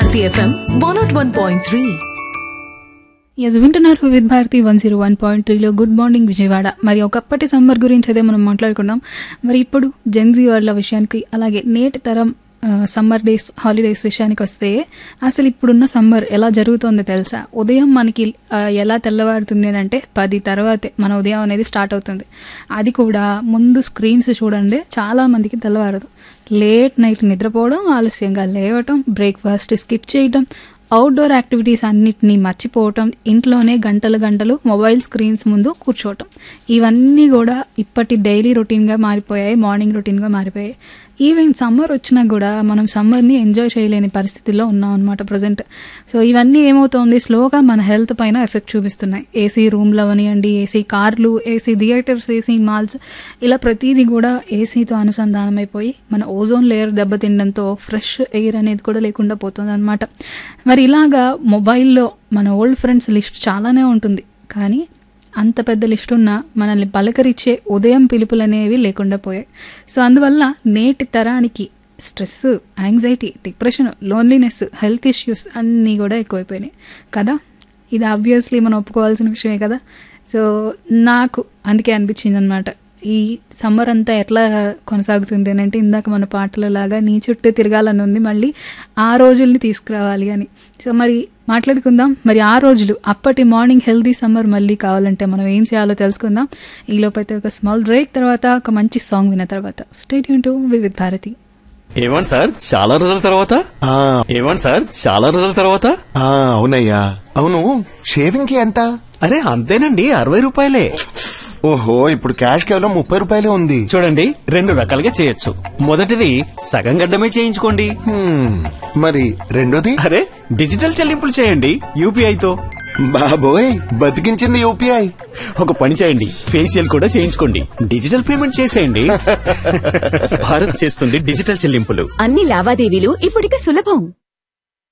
Bharati FM one not one point three S వింటున్నారు with Bharati one zero one point త్రీలో good morning Vijayawada మరి ఒకప్పటి summer గురించి అయితే మనం మాట్లాడుకున్నాం మరి ఇప్పుడు జెన్జీ వాళ్ళ విషయానికి అలాగే నేటి తరం సమ్మర్ డేస్ హాలిడేస్ విషయానికి వస్తే అసలు ఇప్పుడున్న సమ్మర్ ఎలా జరుగుతుందో తెలుసా ఉదయం మనకి ఆ, ఎలా తెల్లవారుతుంది అని అంటే పది తర్వాతే మన ఉదయం అనేది స్టార్ట్ అవుతుంది అది కూడా ముందు స్క్రీన్స్ చూడండి చాలా మందికి తెల్లవారదు లేట్ నైట్ నిద్రపోవడం ఆలస్యంగా లేవటం బ్రేక్ఫాస్ట్ స్కిప్ చేయడం అవుట్డోర్ యాక్టివిటీస్ అన్నిటినీ మర్చిపోవటం ఇంట్లోనే గంటలు గంటలు మొబైల్ స్క్రీన్స్ ముందు కూర్చోవటం ఇవన్నీ కూడా ఇప్పటి డైలీ రొటీన్గా మారిపోయాయి మార్నింగ్ రొటీన్గా మారిపోయాయి ఈవెన్ సమ్మర్ వచ్చినా కూడా మనం సమ్మర్ని ఎంజాయ్ చేయలేని పరిస్థితిలో ఉన్నాం అనమాట ప్రజెంట్ సో ఇవన్నీ ఏమవుతోంది స్లోగా మన హెల్త్ పైన ఎఫెక్ట్ చూపిస్తున్నాయి ఏసీ రూమ్లో అవనివ్వండి ఏసీ కార్లు ఏసీ థియేటర్స్ ఏసీ మాల్స్ ఇలా ప్రతిదీ కూడా ఏసీతో అనుసంధానం అయిపోయి మన ఓజోన్ లేయర్ దెబ్బతినడంతో ఫ్రెష్ ఎయిర్ అనేది కూడా లేకుండా పోతుంది అనమాట మరి ఇలాగా మొబైల్లో మన ఓల్డ్ ఫ్రెండ్స్ లిస్ట్ చాలానే ఉంటుంది కానీ అంత పెద్ద లిస్ట్ ఉన్న మనల్ని పలకరించే ఉదయం పిలుపులు అనేవి లేకుండా పోయాయి సో అందువల్ల నేటి తరానికి stress anxiety depression loneliness health issues అన్నీ కూడా ఎక్కువైపోయినాయి కదా ఇది ఆబ్వియస్లీ మనం ఒప్పుకోవాల్సిన విషయమే కదా సో నాకు అందుకే అనిపించింది అనమాట ఈ సమ్మర్ అంతా ఎట్లా కొనసాగుతుంది అని అంటే ఇందాక మన పాటల లాగా నీ చుట్టూ తిరగాలని ఉంది మళ్ళీ ఆ రోజుల్ని తీసుకురావాలి అని సో మరి మాట్లాడుకుందాం మరి ఆ రోజులు అప్పటి మార్నింగ్ హెల్దీ సమ్మర్ మళ్ళీ కావాలంటే మనం ఏం చేయాలో తెలుసుకుందాం ఈ లోపైతే ఒక స్మాల్ బ్రేక్ తర్వాత ఒక మంచి సాంగ్ విన్న తర్వాత స్టేట్ టు వివిధ్ భారతి ఏమండి సార్ చాలా రోజుల తర్వాత ఆ ఏమండి సార్ చాలా రోజుల తర్వాత ఆ, అవునయ్యా అవును షేవింగ్ కి ఎంత అరే అంతేనండి అరవై రూపాయలే ఓహో ఇప్పుడు క్యాష్ కేవలం ముప్పై రూపాయలే ఉంది చూడండి రెండు రకాలుగా చేయొచ్చు మొదటిది సగం గడ్డమే చేయించుకోండి హ్మ్, మరి రెండోది అరే డిజిటల్ చెల్లింపులు చేయండి యూపీఐతో బాబోయ్ బతికించింది యూపీఐ ఒక పని చేయండి ఫేషియల్ కూడా చేయించుకోండి డిజిటల్ పేమెంట్ చేసేయండి భారత్ చేస్తుంది డిజిటల్ చెల్లింపులు అన్ని లావాదేవీలు ఇప్పుడిక సులభం